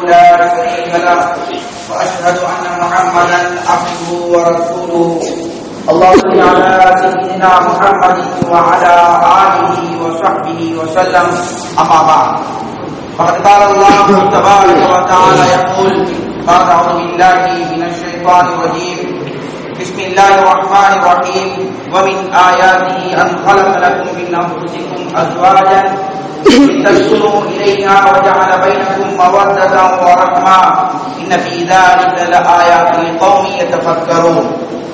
لا شريك له واشهد ان محمدا عبده ورسوله اللهم صل على سيدنا محمد وعلى اله وصحبه وسلم اما بعد فقد قال الله تبارك وتعالى يقول بعد اعوذ بالله من الشيطان الرجيم بسم الله الرحمن الرحيم ومن آياته أن خلق لكم من أنفسكم أزواجا لتسكنوا إليها وجعل بينكم مودة ورحمة إن في ذلك لآيات لقوم يتفكرون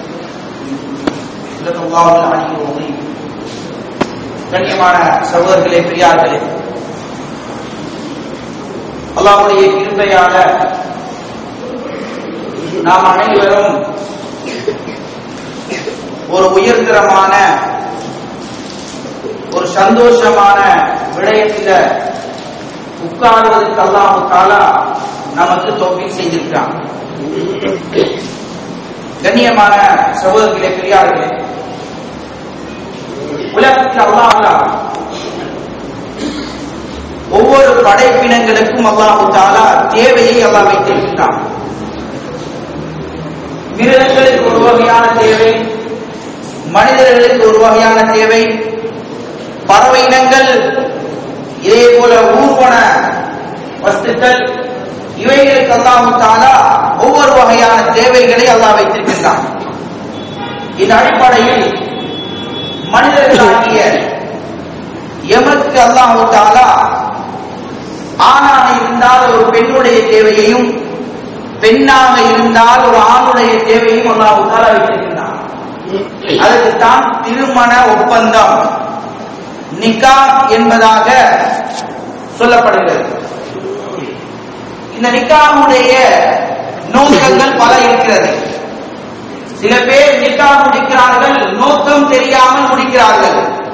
صدق الله العلي العظيم கண்ணியமான சகோதரர்களே பெரியார்களே அல்லாஹ்வுடைய கிருபையால நாம் அனைவரும் ஒரு உயர்தரமான ஒரு சந்தோஷமான விடயத்தில உட்காருவதற்கு அல்லாஹு தாலா நமக்கு தோப்பி செய்திருக்கிறான் கண்ணியமான சகோதரர்களே பெரியார்களே உலகத்தில் அல்லாஹா ஒவ்வொரு படைப்பினங்களுக்கும் அல்லாஹு தாலா தேவையை அல்லாஹ் வைத்திருக்கிறான் மிருகங்களுக்கு ஒரு வகையான தேவை மனிதர்களுக்கு ஒரு வகையான தேவை பறவை இனங்கள் இதே போல ஊர்வன வஸ்துக்கள் இவைகளுக்கு அல்லாஹு தாலா ஒவ்வொரு வகையான தேவைகளை அல்லாஹ் வைத்திருக்கின்றான் இந்த அடிப்படையில் மனிதர்களாகிய எமக்கு அல்லாஹு தாலா ஆணாக இருந்தால் ஒரு பெண்ணுடைய தேவையையும் பெண்ணாக இருந்தால் ஒரு ஆணுடைய தேவையும் அல்லாஹு தாலா வைத்திருக்கின்றான் அதுக்கு தான் திருமண ஒப்பந்தம் நிக்கா என்பதாக சொல்லப்படுகிறது இந்த நிக்காவுடைய நோக்கங்கள் பல இருக்கிறது சில பேர் நிக்கா முடிக்கிறார்கள் நோக்கம் தெரியாமல் முடிக்கிறார்கள்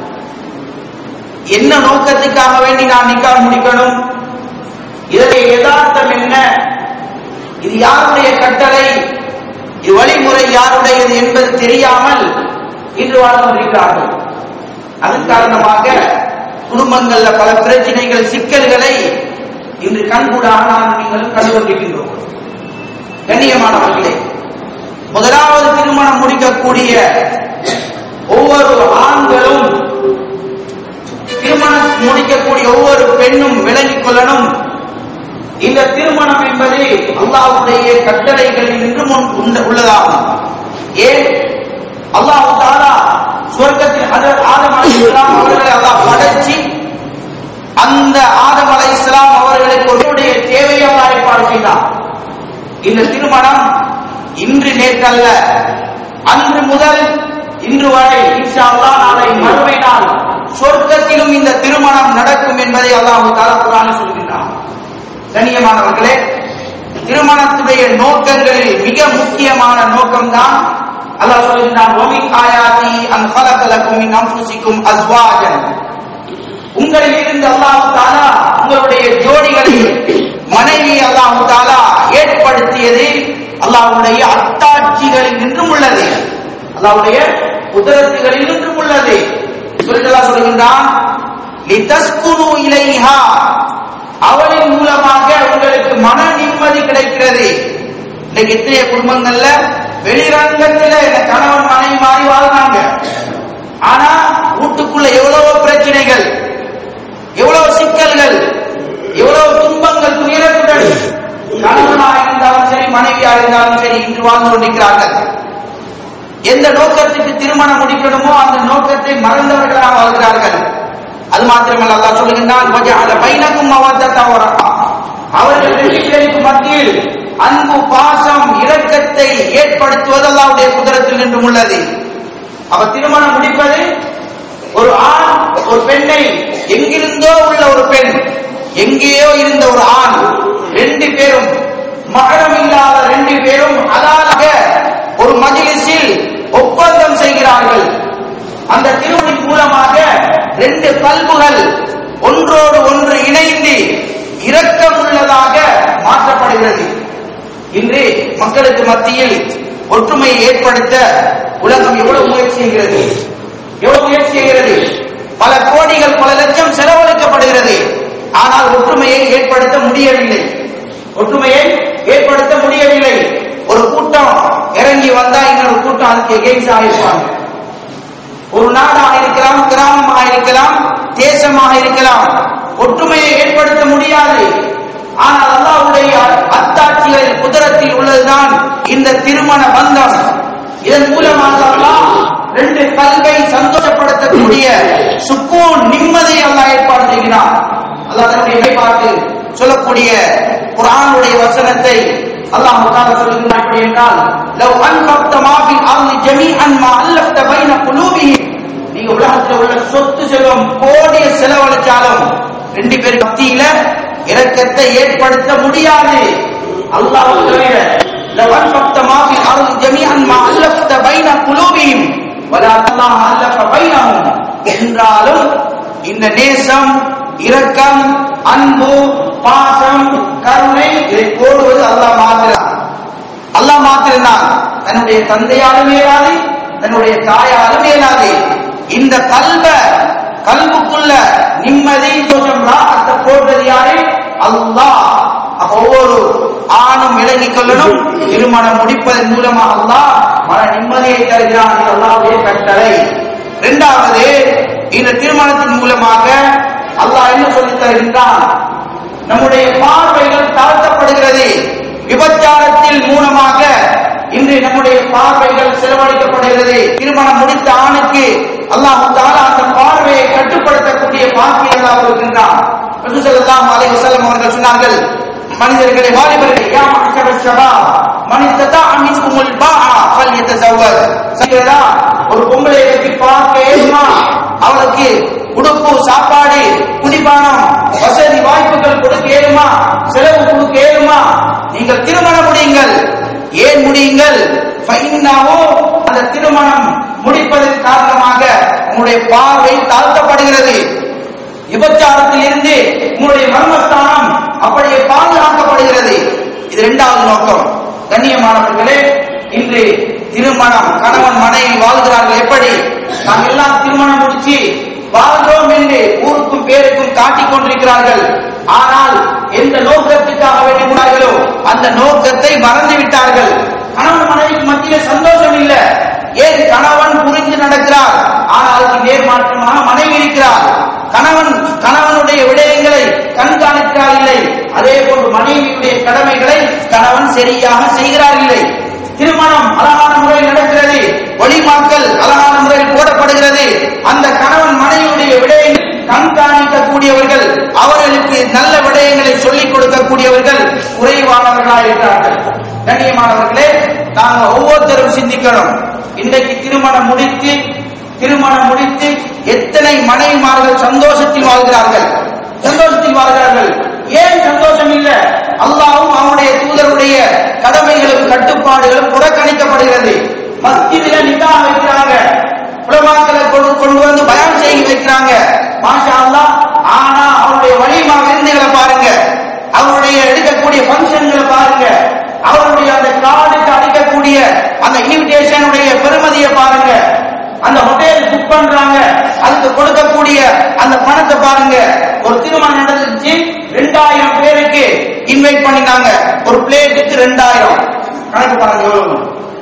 என்ன நோக்கத்துக்காக வேண்டி நான் நிக்கா முடிக்கணும் இதனுடைய யதார்த்தம் என்ன இது யாருடைய கட்டளை இது வழிமுறை யாருடையது என்பது தெரியாமல் இன்று வாழ்ந்து கொண்டிருக்கிறார்கள் அதன் காரணமாக குடும்பங்கள்ல பல பிரச்சனைகள் சிக்கல்களை இன்று கண்கூடாக நான் நீங்களும் கண்டு கொண்டிருக்கின்றோம் கண்ணியமானவர்களே முதலாவது திருமணம் முடிக்கக்கூடிய ஒவ்வொரு ஆண்களும் திருமணம் முடிக்கக்கூடிய ஒவ்வொரு பெண்ணும் விளங்கிக் கொள்ளணும் இந்த திருமணம் என்பது அல்லாஹுடைய கட்டளைகளில் நின்று முன் உள்ளதாகும் ஏன் அல்லாஹு தாலா சுவர்க்கத்தில் ஆதம் அலி இஸ்லாம் அவர்களை அல்லாஹ் படைச்சி அந்த ஆதம் அலை இஸ்லாம் அவர்களுக்கு ஒருவருடைய தேவையை அல்லாஹ் ஏற்பாடு செய்தார் இந்த திருமணம் இன்று நேற்றல்ல அன்று முதல் இன்று வரை இன்ஷா அல்லாஹ் நாளை மறுமை நாள் சொர்க்கத்திலும் இந்த திருமணம் நடக்கும் என்பதை அல்லாஹு தாலா குரான் சொல்கின்றான் கண்ணியமானவர்களே திருமணத்துடைய நோக்கங்களில் மிக முக்கியமான நோக்கம்தான் அல்லாஹ் சொல்கிறான் ஒமின் ஆயாதி அன் ஹலகலக்கும் மின் அன்ஃபுசிக்கும் அஸ்வாஜன் உங்களில் இருந்து அல்லாஹ் தாலா உங்களுடைய ஜோடிகளை மனைவி அல்லாஹ் தாலா ஏற்படுத்தியது அல்லாஹ்வுடைய அத்தாட்சிகளில் நின்றும் உள்ளது அல்லாஹ்வுடைய குதிரத்துகளில் நின்றும் உள்ளது சொல்லலாம் சொல்கின்றான் லிதஸ்குனு இலைஹா அவளின் மூலமாக உங்களுக்கு மன நிம்மதி கிடைக்கிறது இன்னைக்கு எத்தனைய குடும்பங்கள்ல வெளிரங்கத்துல இந்த கணவன் மனைவி மாறி வாழ்றாங்க ஆனா வீட்டுக்குள்ள எவ்வளவு பிரச்சனைகள் எவ்வளவு சிக்கல்கள் எவ்வளவு துன்பங்கள் துயரத்துடன் கணவனாக இருந்தாலும் சரி மனைவியாக இருந்தாலும் சரி இன்று வாழ்ந்து கொண்டிருக்கிறார்கள் எந்த நோக்கத்துக்கு திருமணம் முடிக்கணுமோ அந்த நோக்கத்தை மறந்தவர்களாக வாழ்கிறார்கள் அது மாத்திரமல்ல அல்லாஹ் சொல்லுகின்றான் வஜஅல பைனக்கும் மவத்தத வரஹா அவர்கள் ரெண்டு பேருக்கு மத்தியில் அன்பு பாசம் இரக்கத்தை ஏற்படுத்துவது அல்லாஹ்வுடைய குதிரத்தில் நின்றும் உள்ளது அப்ப திருமணம் முடிப்பது ஒரு ஆண் ஒரு பெண்ணை எங்கிருந்தோ உள்ள ஒரு பெண் எங்கேயோ இருந்த ஒரு ஆண் ரெண்டு பேரும் மகரம் இல்லாத ரெண்டு பேரும் அதாக ஒரு மஜிலிஸில் ஒப்பந்தம் செய்கிறார்கள் அந்த திருமணின் மூலமாக ரெண்டு கல்புகள் ஒன்றோடு ஒன்று இணைந்து இரக்கம் உள்ளதாக மாற்றப்படுகிறது இன்று மக்களுக்கு மத்தியில் ஒற்றுமையை ஏற்படுத்த உலகம் எவ்வளவு முயற்சி செய்கிறது எவ்வளவு முயற்சி செய்கிறது பல கோடிகள் பல லட்சம் செலவழிக்கப்படுகிறது ஆனால் ஒற்றுமையை ஏற்படுத்த முடியவில்லை ஒற்றுமை மனிதர்களாக இருப்பாங்க ஒரு நாடாக இருக்கலாம் கிராமமாக இருக்கலாம் தேசமாக இருக்கலாம் ஒற்றுமையை ஏற்படுத்த முடியாது ஆனால் அல்லாஹ்வுடைய அத்தாட்சிகளில் குதிரத்தில் உள்ளதுதான் இந்த திருமண பந்தம் இதன் மூலமாக அல்லாஹ் ரெண்டு கல்வை சந்தோஷப்படுத்தக்கூடிய சுக்கூன் நிம்மதியை அல்லாஹ் ஏற்பாடு செய்கிறான் அல்லாஹ் தன்னுடைய பார்த்து சொல்லக்கூடிய குர்ஆனுடைய வசனத்தை அல்லாஹ் தஆலா சொல்கிறான் எப்படி என்றால் லவ் அன்ஃபக்த மா ஃபில் அர்தி ஜமீஅன் மா அல்லஃப்த பைன குலூபிஹிம் நீங்க உலகத்துல உள்ள சொத்து செல்வம் கோடிய செலவழிச்சாலும் ரெண்டு பேர் மத்தியில இரக்கத்தை ஏற்படுத்த முடியாது அல்லாஹ் தவிர لو أنفقت ما في الأرض جميعا ما ألفت بين قلوبهم ولكن الله ألف بينهم என்றாலும் இந்த நேசம் இரக்கம் அன்பு பாசம் கருணை இதை போடுவது அல்லாஹ் மாத்திரம் அல்லாஹ் மாத்திரம்தான் தன்னுடைய தந்தையாலும் இயலாது தன்னுடைய தாயாலும் இயலாது இந்த கல்வ கல்வுக்குள்ள நிம்மதி கொஞ்சம் ராகத்தை போடுறது யாரு அல்லாஹ் அப்ப ஒவ்வொரு ஆணும் விலகிக் கொள்ளணும் திருமணம் முடிப்பதன் மூலமாக அல்லாஹ் மன நிம்மதியை தருகிறான் இது அல்லாஹ்வுடைய கட்டளை இரண்டாவது இந்த திருமணத்தின் மூலமாக அல்லாஹ் என்ன சொல்லித் தருகின்றான் நம்முடைய பார்வைகள் தாழ்த்தப்படுகிறது விபச்சாரத்தில் மூலமாக இன்று நம்முடைய பார்வைகள் செலவழிக்கப்படுகிறது திருமணம் முடித்த ஆணுக்கு அல்லாஹ் தாலா அந்த பார்வையை கட்டுப்படுத்தக்கூடிய பாக்கியங்களாக இருக்கின்றான் ரசூலுல்லாஹி அலைஹி வஸல்லம் அவர்கள் சொன்னார்கள் மனிதர்களை வாலிபர்களை யா மஹ்ஷர ஷபாப் மன் இஸ்ததா மின்குமுல் பாஆ ஃபல்யதஸவ்வஜ் சரிங்களா ஒரு பொம்பளை பற்றி பார்க்க ஏழுமா அவளுக்கு உடுப்பு சாப்பாடு குடிபானம் வசதி வாய்ப்புகள் கொடுக்க ஏழுமா செலவு கொடுக்க ஏழுமா நீங்கள் திருமணம் முடியுங்கள் ஏன் முடியுங்கள் ஃபைன்னாவோ அந்த திருமணம் முடிப்பதன் காரணமாக உங்களுடைய பார்வை தாழ்த்தப்படுகிறது விபச்சாரத்தில் இருந்து உங்களுடைய மர்மஸ்தானம் அப்படியே பாதுகாக்கப்படுகிறது இது இரண்டாவது நோக்கம் கண்ணியமானவர்களே இன்று திருமணம் கணவன் மனைவி வாழ்கிறார்கள் எப்படி நாம் எல்லாம் திருமணம் முடிச்சு வாழ்கிறோம் என்று ஊருக்கும் பேருக்கும் காட்டிக் கொண்டிருக்கிறார்கள் ஆனால் எந்த நோக்கத்துக்காக வேண்டுகிறார்களோ அந்த நோக்கத்தை மறந்து விட்டார்கள் கணவன் மனைவிக்கு மத்தியிலே சந்தோஷம் இல்லை ஏன் கணவன் புரிந்து நடக்கிறார் ஆனால் அதுக்கு நேர்மாற்றமாக மனைவி இருக்கிறார் கணவன் கணவனுடைய விடயங்களை கண்காணிக்கிறார் இல்லை அதே போன்று மனைவியுடைய கடமைகளை கணவன் சரியாக செய்கிறார் இல்லை திருமணம் அழகான முறையில் நடக்கிறது வழிமாக்கள் அழகான முறையில் போடப்படுகிறது அந்த கணவன் மனைவியுடைய விடயங்கள் கண்காணிக்கக்கூடியவர்கள் அவர்களுக்கு நல்ல விடயங்களை சொல்லிக் கொடுக்கக்கூடியவர்கள் குறைவானவர்களாக இருக்கிறார்கள் கண்ணியமானவர்களே நாங்க ஒவ்வொருத்தரும் சிந்திக்கணும் இன்றைக்கு திருமணம் முடித்து திருமணம் முடித்து எத்தனை மனைவிமார்கள் சந்தோஷத்தில் வாழ்கிறார்கள் சந்தோஷத்தில் வாழ்கிறார்கள் ஏன் சந்தோஷம் இல்ல அல்லாவும் அவனுடைய தூதருடைய கடமைகளும் கட்டுப்பாடுகளும் புறக்கணிக்கப்படுகிறது மஸ்ஜிதில நிக்கா வைக்கிறாங்க உலமாக்களை கொண்டு கொண்டு வந்து பயான் செய்ய வைக்கிறாங்க மாஷா அல்லாஹ் ஆனா அவருடைய வலிமா விருந்துகளை பாருங்க அவருடைய எடுக்கக்கூடிய ஃபங்க்ஷன்களை பாருங்க அவருடைய அந்த கார்டுக்கு அடிக்கக்கூடிய அந்த இன்விடேஷனுடைய பெருமதியை பாருங்க அந்த ஹோட்டல் புக் பண்றாங்க அதுக்கு கொடுக்கக்கூடிய அந்த பணத்தை பாருங்க ஒரு திருமணம் நடந்துச்சு ரெண்டாயிரம் பேருக்கு இன்வைட் பண்ணினாங்க ஒரு பிளேட்டுக்கு ரெண்டாயிரம் கணக்கு பாருங்க எவ்வளவு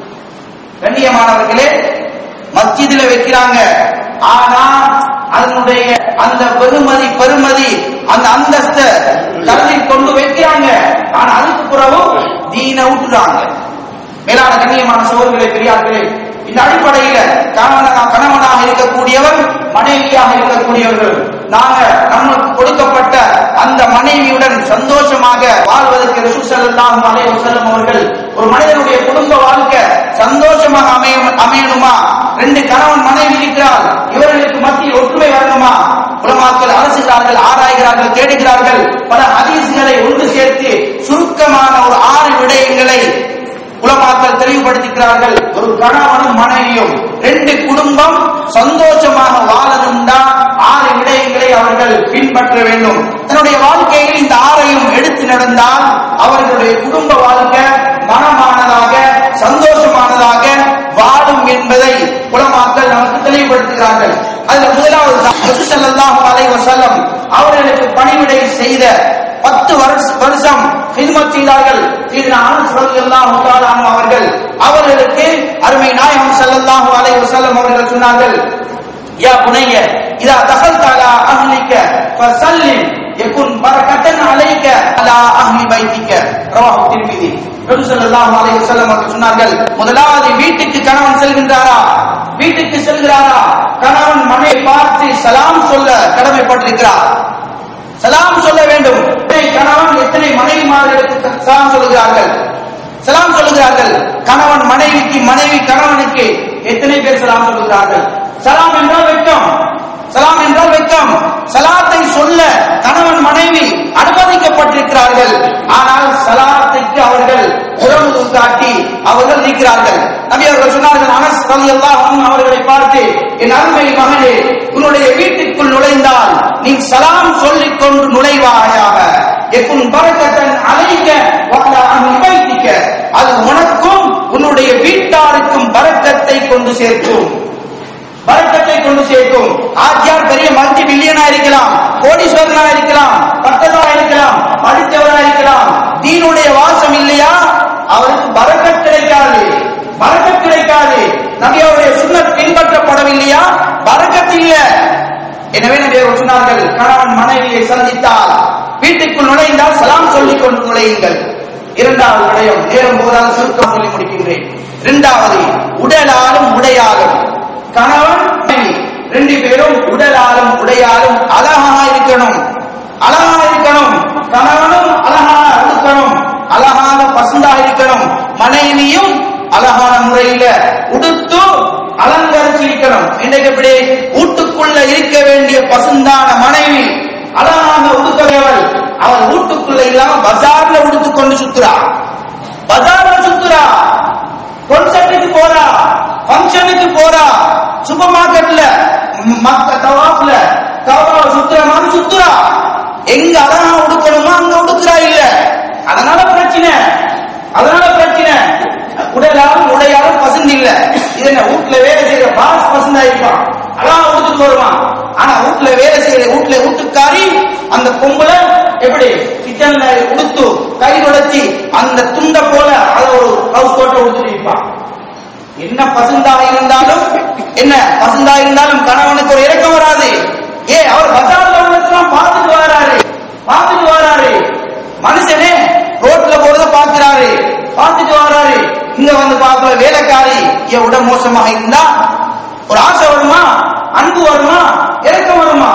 கண்ணியமானவர்களே மஸ்ஜிதில் வைக்கிறாங்க ஆனா அதனுடைய அந்த பெருமதி பெருமதி அந்த அந்தஸ்த கருதி கொண்டு வைக்கிறாங்க ஆனா அதுக்கு பிறகு தீன விட்டுறாங்க மேலான கண்ணியமான சோதர்களே பெரியார்களே இந்த அடிப்படையில கணவனாக கணவனாக இருக்கக்கூடியவர் மனைவியாக இருக்கக்கூடியவர்கள் நாங்க நமக்கு கொடுக்கப்பட்ட அந்த மனைவியுடன் சந்தோஷமாக வாழ்வதற்கு ரசூல் ஸல்லல்லாஹு அலைஹி வஸல்லம் அவர்கள் ஒரு மனிதனுடைய குடும்ப வாழ்க்கை சந்தோஷமாக அமைய அமையணுமா ரெண்டு கணவன் மனைவி இருக்கிறார் இவர்களுக்கு மத்தியில் ஒற்றுமை வரணுமா உலமாக்கள் அரசுகிறார்கள் ஆராய்கிறார்கள் தேடுகிறார்கள் பல ஹதீஸ்களை ஒன்று சேர்த்து சுருக்கமான ஒரு ஆறு விடயங்களை உலமாக்கள் தெளிவுபடுத்துகிறார்கள் ஒரு கணவனும் மனைவியும் ரெண்டு குடும்பம் சந்தோஷமாக வாழணும்டா ஆறு விடயங்களை அவர்கள் பின்பற்ற வேண்டும் தன்னுடைய வாழ்க்கையில் இந்த ஆறையும் எடுத்து நடந்தால் அவர்களுடைய குடும்ப வாழ்க்கை மனமானதாக சந்தோஷமானதாக வாழும் என்பதை உலமாக்கள் நமக்கு தெளிவுபடுத்துகிறார்கள் அதுல முதலாவது ரசூல் ஸல்லல்லாஹு அலைஹி வஸல்லம் அவர்களுக்கு பணிவிடை செய்த பத்து வருஷ வருஷம் ஹிதமத் செய்தார்கள் சீதனா அனஸ் ரலியல்லாஹு தஆலா அன்ஹு அவர்கள் அவர்களுக்கு அருமை நாயகம் ஸல்லல்லாஹு அலைஹி வஸல்லம் அவர்கள் சொன்னார்கள் யா புனைய இதா தகல்த அலா அஹ்லிக ஃபசல்லிம் யகுன் பரக்கத்தன் அலைக அலா அஹ்லி பைத்திக ரவாஹு திர்மிதி நபி ஸல்லல்லாஹு அலைஹி வஸல்லம் அவர்கள் சொன்னார்கள் முதலாவது வீட்டுக்கு கணவன் செல்கின்றாரா வீட்டுக்கு செல்கிறாரா கணவன் மனைவி பார்த்து சலாம் சொல்ல கடமைப்பட்டிருக்கிறார் சலாம் சொல்ல வேண்டும் எத்தனை கணவன் எத்தனை மனைவிமார்களுக்கு சலாம் சொல்லுகிறார்கள் சலாம் சொல்லுகிறார்கள் கணவன் மனைவிக்கு மனைவி கணவனுக்கு எத்தனை பேர் சலாம் சொல்லுகிறார்கள் சலாம் என்றால் வெட்கம் சலாம் என்றால் வெட்கம் சலாத்தை சொல்ல கணவன் மனைவி அனுமதிக்கப்பட்டிருக்கிறார்கள் ஆனால் சலாத்துக்கு அவர்கள் உறவு காட்டி அவர்கள் நிற்கிறார்கள் நபி அவர்கள் சொன்னார்கள் அனஸ் ரலியல்லாஹு அன்ஹு அவர்களை பார்த்து என் அருமை மகனே உன்னுடைய வீட்டுக்குள் நுழைந்தால் நீ சலாம் சொல்லிக் கொண்டு நுழைவாயாக எக்குன் பரக்கத்தன் அலைக்க வஅலா அஹ்லி பைத்திக்க அது உனக்கும் உன்னுடைய வீட்டாருக்கும் பரக்கத்தை கொண்டு சேர்க்கும் பரக்கத்தை கொண்டு சேர்க்கும் ஆஜியார் பெரிய மல்டி மில்லியனா இருக்கலாம் கோடீஸ்வரனா இருக்கலாம் பட்டதா இருக்கலாம் படித்தவரா இருக்கலாம் தீனுடைய வாசம் இல்லையா அவருக்கு பரக்கத் கிடைக்காது பரக்கத் கிடைக்காது நபியாவுடைய சுண்ணத் பின்பற்றப்படவில்லையா பரக்கத் இல்ல எனவே நபி அவர்கள் சொன்னார்கள் கணவன் மனைவியை சந்தித்தால் வீட்டுக்குள் நுழைந்தால் சலாம் சொல்லிக் கொண்டு நுழையுங்கள் இரண்டாவது விடயம் நேரம் போதால் சுருக்கம் சொல்லி முடிக்கின்றேன் இரண்டாவது உடலாலும் உடையாலும் கணவன் மனைவி ரெண்டு பேரும் உடலாலும் உடையாலும் அழகா இருக்கணும் அழகா இருக்கணும் கணவனும் அழகா இருக்கணும் அழகான பசுந்தா இருக்கணும் மனைவியும் அழகான முறையில உடுத்து அலங்கரிச்சிருக்கணும் இன்றைக்கு எப்படி வீட்டுக்குள்ள இருக்க வேண்டிய பசுந்தான மனைவி அழகாக உடுக்கவேவள் அவள் வீட்டுக்குள்ள இல்லாம பஜார்ல உடுத்து கொண்டு சுத்துறா பஜார்ல சுத்துறா கொன்சர்ட்டுக்கு போறா ஃபங்க்ஷனுக்கு போறா சூப்பர் மார்க்கெட்ல மக்க தவாப்ல தவாப்ல சுத்துற மாதிரி சுத்துறா எங்க அழகா உடுக்கணுமோ அங்க உடுக்குறா இல்ல அதனால பிரச்சனை அதனால பிரச்சனை உடலாலும் உடையாலும் பசந்து இல்ல இது என்ன வீட்டுல வேலை செய்யற பாஸ் பசந்தா இருப்பான் அழகா உடுத்துட்டு வருவான் ஆனா வீட்டுல வேலை செய்யற வீட்டுல வீட்டுக்காரி அந்த பொம்பளை எப்படி கிச்சன்ல உடுத்து கை உடைச்சி அந்த துண்ட போல அத ஒரு ஹவுஸ் கோட்டை உடுத்துட்டு இருப்பான் என்ன பசுந்தா இருந்தாலும் என்ன பசுந்தா இருந்தாலும் கணவனுக்கு ஒரு இறக்கம் வராது ஏ அவர் பஜார்ல உள்ளதெல்லாம் பார்த்துட்டு வராரு பார்த்துட்டு வராரு மனுஷனே ரோட்ல போறத பாக்குறாரு பார்த்துட்டு வராரு இங்க வந்து பார்க்கல வேலைக்காரி என் உடல் மோசமாக இருந்தா ஒரு ஆசை வருமா அன்பு வருமா இறக்கம் வருமா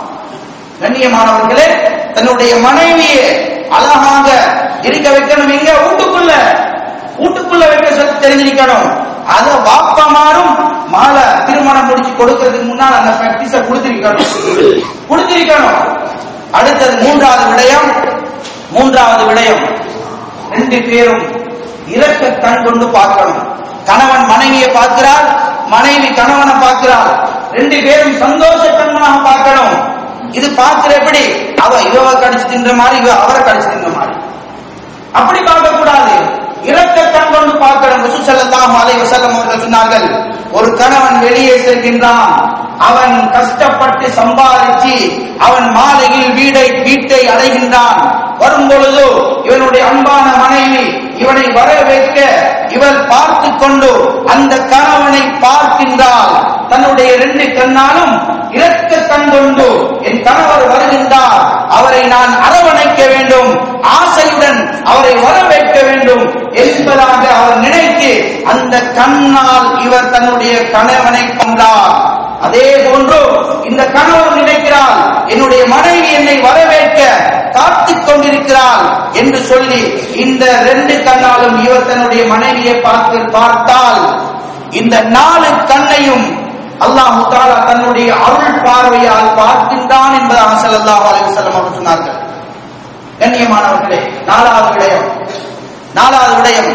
கண்ணியமானவர்களே தன்னுடைய மனைவியை அழகாக இருக்க வைக்கணும் எங்க வீட்டுக்குள்ள வீட்டுக்குள்ள வைக்க சொல்லி தெரிஞ்சிருக்கணும் அத வாப்பமாரும் மாலை திருமணம் முடிச்சு கொடுக்கறதுக்கு முன்னால் அந்த பிராக்டிஸ கொடுத்திருக்கணும் கொடுத்திருக்கணும் அடுத்தது மூன்றாவது விடயம் மூன்றாவது விடயம் ரெண்டு பேரும் இறக்க கண் கொண்டு பார்க்கணும் கணவன் மனைவியை பார்க்கிறார் மனைவி கணவனை பார்க்கிறார் ரெண்டு பேரும் சந்தோஷ கண்ணாக பார்க்கணும் இது பார்க்கிற எப்படி அவ இவ கடிச்சு தின்ற மாதிரி இவ அவரை கடிச்சு தின்ற மாதிரி அப்படி பார்க்க கூடாது இறக்க கண் கொண்டு பார்க்கணும் ரசூல் ஸல்லல்லாஹு அலைஹி வஸல்லம் அவர்கள் சொன்னார்கள் ஒரு கணவன் வெளியே செல்கின்றான் அவன் கஷ்டப்பட்டு சம்பாதிச்சு அவன் மாலையில் வீடை வீட்டை அடைகின்றான் வரும் பொழுது இவனுடைய அன்பான மனைவி இவனை வரவேற்க இவள் பார்த்து கொண்டு அந்த கணவனை பார்க்கின்றாள் தன்னுடைய ரெண்டு கண்ணாலும் இறக்க கண் கொண்டு என் கணவர் வருகின்றார் அவரை நான் அரவணைக்க வேண்டும் ஆசையுடன் அவரை வரவேற்க வேண்டும் என்பதாக அவர் நினைத்து அந்த கண்ணால் இவர் தன்னுடைய கணவனை கொண்டார் அதே போன்று இந்த கணவர் நினைக்கிறார் என்னுடைய மனைவி என்னை வரவேற்க காத்துக் கொண்டிருக்கிறாள் என்று சொல்லி இந்த ரெண்டு கண்ணாலும் இவர் தன்னுடைய மனைவியை பார்த்து பார்த்தால் இந்த நாலு கண்ணையும் அல்லாஹ் தாலா தன்னுடைய அருள் பார்வையால் பார்க்கின்றான் என்பதாக ஸல்லல்லாஹு அலைஹி வஸல்லம் அவர்கள் சொன்னார்கள் கண்ணியமானவர்களே நாலாவது விடயம் நாலாவது விடயம்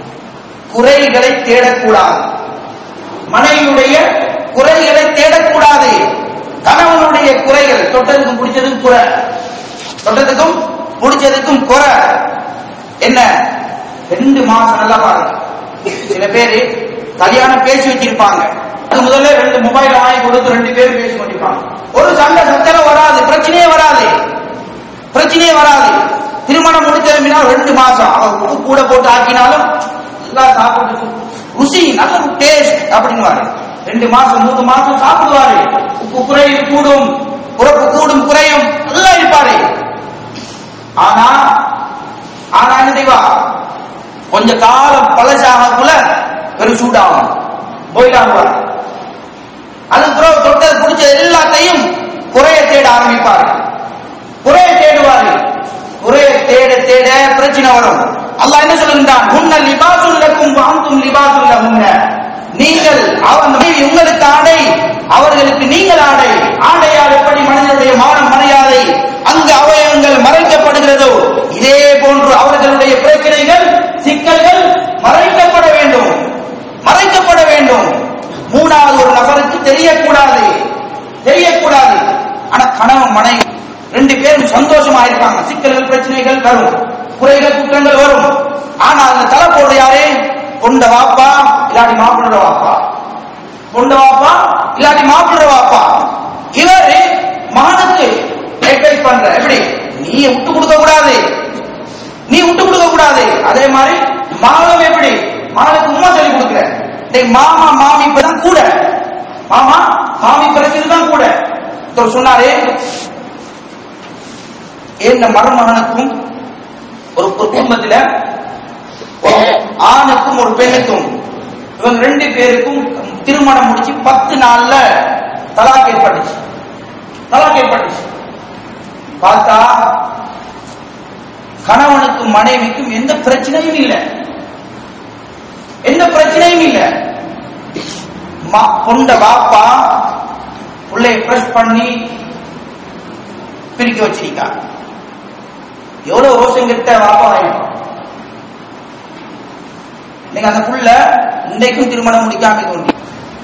குறைகளை தேடக்கூடாது மனைவியுடைய குறைகளை தேடக்கூடாது கணவனுடைய குறைகள் தொட்டதுக்கும் பிடிச்சதுக்கும் குறை தொட்டதுக்கும் பிடிச்சதுக்கும் குறை என்ன ரெண்டு மாசம் நல்லா பாருங்க சில பேரு கல்யாணம் பேசி வச்சிருப்பாங்க அது முதல்ல ரெண்டு மொபைல் வாங்கி கொடுத்து ரெண்டு பேரும் பேசி கொண்டிருப்பாங்க ஒரு சண்டை சச்சரவு வராது பிரச்சனையே வராது பிரச்சனையே வராது திருமணம் முடிச்சிருந்தா ரெண்டு மாசம் அவன் உப்பு கூட போட்டு ஆக்கினாலும் நல்லா சாப்பிட்டு ருசி நல்ல ஒரு டேஸ்ட் அப்படிங்குவாரு ரெண்டு மாசம் மூணு மாசம் சாப்பிடுவாரு உப்பு குறையும் கூடும் உறப்பு கூடும் குறையும் நல்லா இருப்பாரு ஆனா ஆனா என்ன செய்வா கொஞ்ச காலம் பழசாகக்குள்ள வெறும் சூடாகும் போயிடாங்குவார் அதுக்கப்புறம் தொட்டது பிடிச்ச எல்லாத்தையும் குறைய தேட ஆரம்பிப்பாரு குறைய தேடுவாரு குறைய தேட தேட பிரச்சனை வரும் அல்லாஹ் என்ன சொல்லுகின்றான் முன்ன லிபாசுல் லக்கும் வாந்தும் லிபாசுல் லஹுன்ன நீங்கள் அவன் மனைவி உங்களுக்கு ஆடை அவர்களுக்கு நீங்கள் ஆடை ஆடையால் எப்படி மனிதனுடைய மானம் மரியாதை அங்கு அவயவங்கள் மறைக்கப்படுகிறதோ இதே போன்று அவர்களுடைய பிரச்சனைகள் சிக்கல்கள் மறைக்கப்பட வேண்டும் மறைக்கப்பட வேண்டும் மூணாவது ஒரு நபருக்கு தெரியக்கூடாது தெரியக்கூடாது ஆனா கணவன் மனைவி ரெண்டு பேரும் சந்தோஷமா இருப்பாங்க சிக்கல்கள் பிரச்சனைகள் வரும் குறைகள் குற்றங்கள் வரும் ஆனா அந்த தலை போடுற யாரு கொண்ட வாப்பா இல்லாட்டி மாப்பிள்ளோட வாப்பா கொண்ட வாப்பா இல்லாட்டி மாப்பிள்ளோட வாப்பா இவர் மகனுக்கு அட்வைஸ் பண்ற எப்படி நீ விட்டு கொடுக்க கூடாது நீ விட்டு கொடுக்க கூடாது அதே மாதிரி மகளும் எப்படி மகளுக்கு உண்மை சொல்லி கொடுக்குற டேய் மாமா மாமி இப்பதான் கூட மாமா மாமி பிரச்சனை தான் கூட ஒருத்தர் சொன்னாரு என்ன மருமகனுக்கும் ஒரு ஒரு குடும்பத்துல ஒரு ஆணுக்கும் ஒரு பெண்ணுக்கும் இவங்க ரெண்டு பேருக்கும் திருமணம் முடிச்சு பத்து நாள்ல தலாக் ஏற்பட்டுச்சு தலாக் ஏற்பட்டுச்சு பார்த்தா கணவனுக்கும் மனைவிக்கும் எந்த பிரச்சனையும் இல்லை எந்த பிரச்சனையும் இல்லை மா- கொண்ட பாப்பா உள்ளே பிரஷ் பண்ணி பிரிக்க வச்சிருக்கா எவ்வளவு ரோஷம் கிட்ட வாப்பா ஆயிடும் நீங்க அந்த புள்ள இன்றைக்கும் திருமணம் முடிக்காம தோண்டி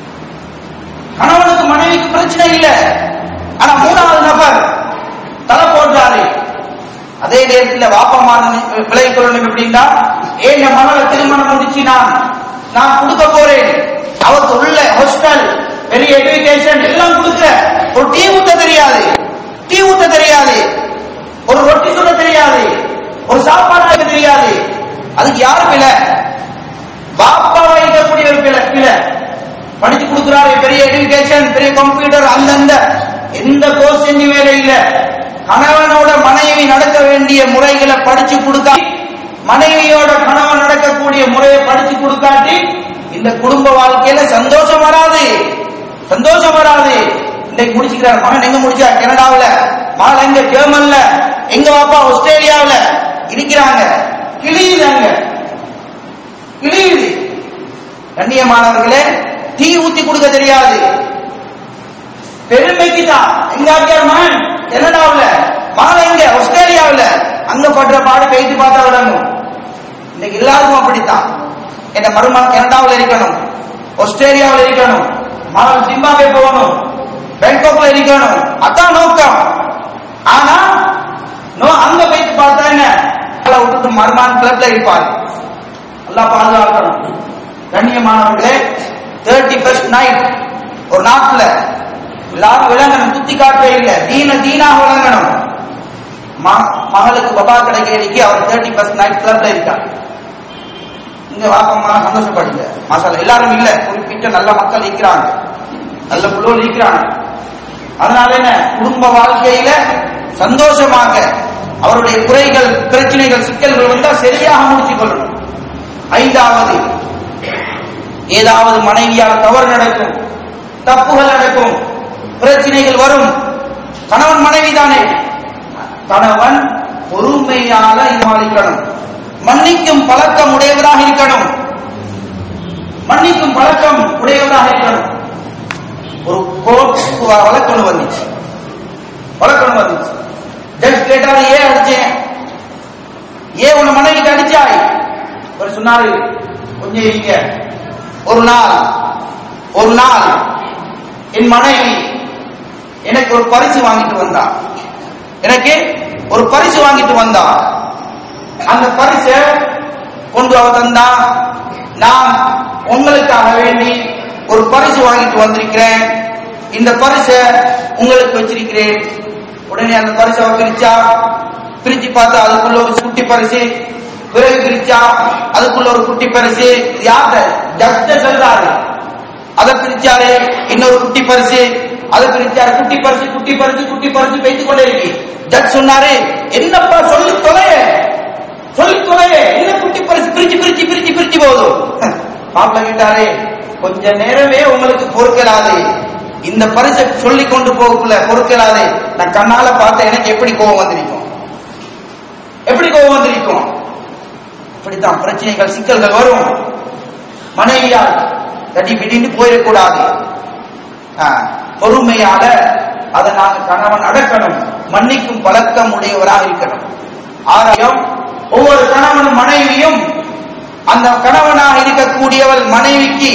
கணவனுக்கு மனைவிக்கு பிரச்சனை இல்லை ஆனா மூணாவது நபர் தலை போடுறாரு அதே நேரத்தில் வாப்பமான விலை கொள்ளணும் எப்படின்னா ஏன் என் மகளை திருமணம் முடிச்சு நான் நான் கொடுக்க போறேன் அவருக்கு உள்ள ஹாஸ்டல் பெரிய எஜுகேஷன் எல்லாம் கொடுக்க ஒரு டீ ஊத்த தெரியாது டீ ஊத்த தெரியாது ஒரு ரொட்டி சுட தெரியாது ஒரு சாப்பாடு வைக்க தெரியாது அதுக்கு யாரு பிழை பாப்பா வைக்கக்கூடிய ஒரு பிழை பிழை படிச்சு கொடுக்குறாரு பெரிய எஜுகேஷன் பெரிய கம்ப்யூட்டர் அந்தந்த எந்த கோர்ஸ் செஞ்சு வேலை இல்ல கணவனோட மனைவி நடக்க வேண்டிய முறைகளை படிச்சு கொடுக்க மனைவியோட கணவன் நடக்கக்கூடிய முறையை படிச்சு கொடுக்காட்டி இந்த குடும்ப வாழ்க்கையில சந்தோஷம் வராது சந்தோஷம் வராது இன்னைக்கு முடிச்சுக்கிறார் மகன் எங்க முடிச்சா கனடாவுல மகள் எங்க ஜெர்மன்ல எங்க பாப்பா ஆஸ்திரேலியாவுல இருக்கிறாங்க கிழியுதாங்க கிழியுது கண்ணியமானவர்களே டீ ஊத்தி கொடுக்க தெரியாது பெருமைக்கு தான் எங்க ஆக்கியார் மகன் கனடாவுல மகள் எங்க ஆஸ்திரேலியாவுல அங்க படுற பாடு பேசி பார்த்தா விடணும் இன்னைக்கு எல்லாருக்கும் அப்படித்தான் என் மருமகன் கனடாவுல இருக்கணும் ஆஸ்திரேலியாவுல இருக்கணும் மகள் ஜிம்பாபே போகணும் பேங்காக்ல இருக்கணும் அதான் நோக்கம் ஆனா நோ அங்க போயிட்டு பார்த்தா என்ன அவளை விட்டுட்டு மருமான் கிளப்ல இருப்பார் எல்லாம் பாதுகாக்கணும் கண்ணியமானவர்களே தேர்ட்டி ஃபர்ஸ்ட் நைட் ஒரு நாட்டுல எல்லாரும் விளங்கணும் குத்தி காட்டவே இல்லை தீன தீனாக விளங்கணும் ம- மகளுக்கு பபா கிடைக்கிறதுக்கு அவர் தேர்ட்டி ஃபர்ஸ்ட் நைட் கிளப்ல இருக்கார் இங்க வாப்பம்மா சந்தோஷப்படுங்க மாசால எல்லாரும் இல்ல குறிப்பிட்ட நல்ல மக்கள் இருக்கிறாங்க நல்ல புள்ளோர் இருக்கிறாங்க அதனால என்ன குடும்ப வாழ்க்கையில சந்தோஷமாக அவருடைய குறைகள் பிரச்சனைகள் சிக்கல்கள் வந்தா சரியாக முடித்துக் கொள்ளணும் ஐந்தாவது ஏதாவது மனைவியால் தவறு நடக்கும் தப்புகள் நடக்கும் பிரச்சனைகள் வரும் கணவன் மனைவி தானே கணவன் பொறுமையாக சமாளிக்கணும் மன்னிக்கும் பழக்கம் உடையவராக இருக்கணும் மன்னிக்கும் பழக்கம் உடையவராக இருக்கணும் ஒரு கோர்ட் வழக்கொண்டு வந்துச்சு வழக்கொண்டு வந்துச்சு ஜட்ஜ் கேட்டாரு ஏன் அடிச்சேன் ஏன் உன் மனைவிக்கு அடிச்சாய் அவர் சொன்னாரு கொஞ்சம் இருங்க ஒரு நாள் ஒரு நாள் என் மனைவி எனக்கு ஒரு பரிசு வாங்கிட்டு வந்தா எனக்கு ஒரு பரிசு வாங்கிட்டு வந்தா அந்த பரிசை கொண்டு அவ தந்தா நான் உங்களுக்காக வேண்டி ஒரு பரிசு வாங்கிட்டு வந்திருக்கிறேன் இந்த பரிசை உங்களுக்கு வச்சிருக்கிறேன் உடனே அந்த பரிசை அவ பிரிச்சா பிரிச்சு பார்த்தா அதுக்குள்ள ஒரு குட்டி பரிசு பிறகு பிரிச்சா அதுக்குள்ள ஒரு குட்டி பரிசு இது யார்கிட்ட ஜட்ஜ சொல்றாரு அதை பிரிச்சாரு இன்னொரு குட்டி பரிசு அதை பிரிச்சாரு குட்டி பரிசு குட்டி பரிசு குட்டி பரிசு வைத்துக் கொண்டே இருக்கு ஜட்ஜ் சொன்னாரு என்னப்பா சொல்லி தொலைய சொல்லி தொலைய என்ன குட்டி பரிசு பிரிச்சு பிரிச்சு பிரிச்சு பிரிச்சு போகுது மாப்பிள்ள கேட்டாரு கொஞ்ச நேரமே உங்களுக்கு பொறுக்கலாது இந்த பரிசை சொல்லி கொண்டு போகக்குள்ள பொறுக்கலாது நான் கண்ணால பார்த்த எனக்கு எப்படி கோபம் வந்திருக்கும் எப்படி கோபம் வந்திருக்கும் இப்படித்தான் பிரச்சனைகள் சிக்கல்கள் வரும் மனைவியால் தடி பிடின்னு போயிடக்கூடாது ஆ, பொறுமையால அதை நாங்க கணவன் அடக்கணும் மன்னிக்கும் பழக்கம் உடையவராக இருக்கணும் ஆராயம் ஒவ்வொரு கணவனும் மனைவியும் அந்த கணவனாக இருக்கக்கூடியவள் மனைவிக்கு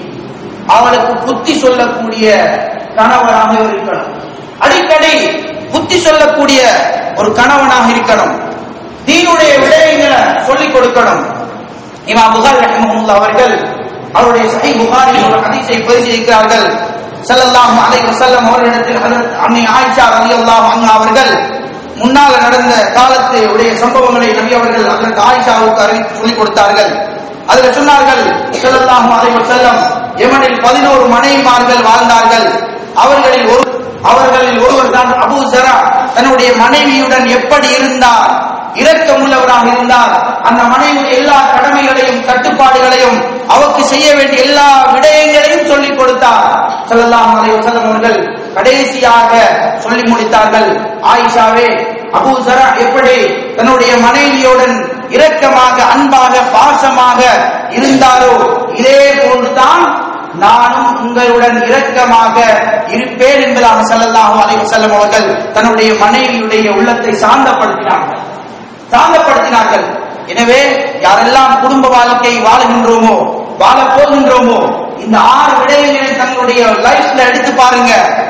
அவளுக்கு புத்தி சொல்லக்கூடிய கணவனாக இருக்கணும் அடிக்கடி புத்தி சொல்லக்கூடிய ஒரு கணவனாக இருக்கணும் தீனுடைய விடயங்களை சொல்லிக் கொடுக்கணும் இமாம் புகாரி ரஹ்மஹுல்லாஹ் அவர்கள் அவருடைய சஹீஹ் புகாரியில் ஒரு ஹதீஸை பதிவு செய்கிறார்கள் ஸல்லல்லாஹு அலைஹி வஸல்லம் அவர்களிடத்தில் ஹஜரத் அன்னை ஆயிஷா ரலியல்லாஹு அன்ஹா அவர்கள் முன்னால் நடந்த காலத்து உடைய சம்பவங்களை நபி அவர்கள் அதற்கு ஆயிஷாவுக்கு அறிவித்து சொல்லிக் கொடுத்தார்கள் அதுல சொன்னார்கள் ஸல்லல்லாஹு அலைஹி வஸல்லம் யமனில் 11 மனைவிமார்கள் வாழ்ந்தார்கள் அவர்களில் ஒரு அவர்களில் ஒருவர் தான் அபூ ஜரா தன்னுடைய மனைவியுடன் எப்படி இருந்தார் இரக்கமுள்ளவராக இருந்தார் அந்த மனைவியுடைய எல்லா கடமைகளையும் கட்டுப்பாடுகளையும் அவருக்கு செய்ய வேண்டிய எல்லா விடயங்களையும் சொல்லிக் கொடுத்தார் ஸல்லல்லாஹு அலைஹி வஸல்லம் அவர்கள் கடைசியாக சொல்லி முடித்தார்கள் ஆயிஷாவே அபூ ஜரா எப்படி தன்னுடைய மனைவியுடன் இரக்கமாக அன்பாக பாசமாக இருந்தாரோ இதே போன்றுதான் நானும் உங்களுடன் இரக்கமாக இருப்பேன் என்பதாக ஸல்லல்லாஹு அலைஹி வஸல்லம் அவர்கள் தன்னுடைய மனைவியுடைய உள்ளத்தை சாந்தப்படுத்தினார்கள் சாந்தப்படுத்தினார்கள் எனவே யாரெல்லாம் குடும்ப வாழ்க்கை வாழுகின்றோமோ வாழ போகின்றோமோ இந்த ஆறு விடயங்களை தங்களுடைய லைஃப்ல எடுத்து பாருங்க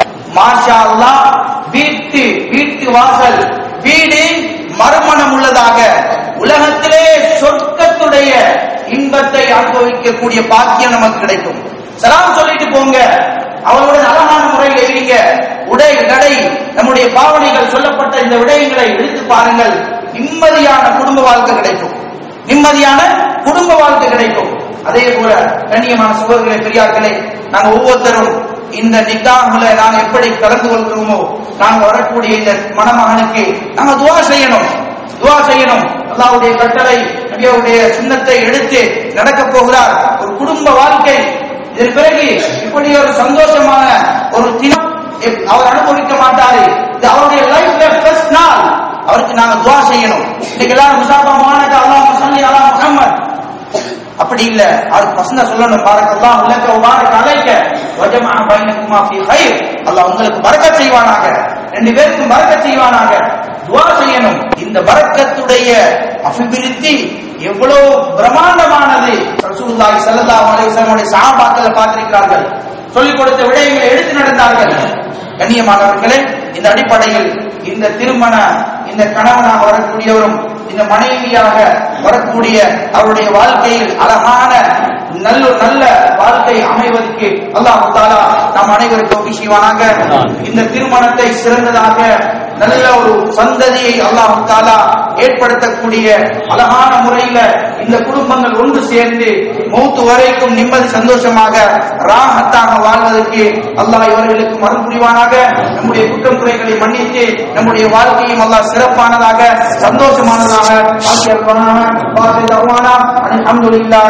மாஷா அல்லாஹ் வீட்டு வீட்டு வாசல் வீடு மறுமணம் உள்ளதாக உலகத்திலே சொர்க்கத்துடைய இன்பத்தை அனுபவிக்கக்கூடிய பாக்கியம் நமக்கு கிடைக்கும் சலாம் சொல்லிட்டு போங்க அவளுடன் அழகான முறையில் இருங்க உடை நடை நம்முடைய பாவனைகள் சொல்லப்பட்ட இந்த விடயங்களை எடுத்து பாருங்கள் நிம்மதியான குடும்ப வாழ்க்கை கிடைக்கும் நிம்மதியான குடும்ப வாழ்க்கை கிடைக்கும் அதே போல கண்ணியமான சகோதரர்களே பெரியார்களே நாங்க ஒவ்வொருத்தரும் இந்த நிக்காஹுல நாங்க எப்படி கலந்து கொள்கிறோமோ நாங்க வரக்கூடிய இந்த மணமகனுக்கு நாங்க துவா செய்யணும் துவா செய்யணும் அல்லாவுடைய கட்டளை நபியாவுடைய சுண்ணத்தை எடுத்து நடக்க போகிறார் ஒரு குடும்ப வாழ்க்கை இதன் பிறகு இப்படி ஒரு சந்தோஷமான ஒரு தினம் எப்- அவர் அனுபவிக்க மாட்டாரு இது அவருடைய லைஃப்ல ஃபர்ஸ்ட் நாள் அவருக்கு நாங்க துவா செய்யணும் இன்னைக்கு எல்லாரும் முசாபா மானக அல்லாஹ் சல்லி அலா முஹம்மத் அப்படி இல்ல அவருக்கு பசங்க சொல்லணும் பாரக்கல்லாஹ் உலக உபாரக் அலைக்க வஜமா பைனகுமா ஃபீ கைர் அல்லாஹ் உங்களுக்கு பரக்கத் செய்வானாக ரெண்டு பேருக்கும் பரக்கத் செய்வானாக துவா செய்யணும் இந்த பரக்கத்துடைய அபிவிருத்தி எவ்வளவு பிரம்மாண்டமானது ரசூலுல்லாஹி ஸல்லல்லாஹு அலைஹி வஸல்லம் சஹாபாக்களை பார்த்திருக்கிறார்கள் சொல்லிக் கொடுத்த விடயங்களை எடுத்து நடந்தார்கள் கண்ணியமானவர்களே இந்த அடிப்படையில் இந்த திருமண இந்த கணவனாக வரக்கூடியவரும் இந்த மனைவியாக வரக்கூடிய அவருடைய வாழ்க்கையில் அழகான நல்ல நல்ல வாழ்க்கை அமைவதற்கு அல்லாஹ் தாலா நம் அனைவருக்கும் தௌஃபீக் செய்வானாக இந்த திருமணத்தை சிறந்ததாக நல்ல ஒரு சந்ததியை அல்லாஹ் தாலா ஏற்படுத்தக்கூடிய அழகான முறையில இந்த குடும்பங்கள் ஒன்று சேர்ந்து மௌத்து வரைக்கும் நிம்மதி சந்தோஷமாக ராகத்தாக வாழ்வதற்கு அல்லாஹ் இவர்களுக்கு மரம் புரிவானாக நம்முடைய குற்றம் குறைகளை மன்னித்து நம்முடைய வாழ்க்கையும் அல்லாஹ் சிறப்பானதாக சந்தோஷமானதாக ஆக்கியல்வானாக அல்ஹம்துலில்லாஹ்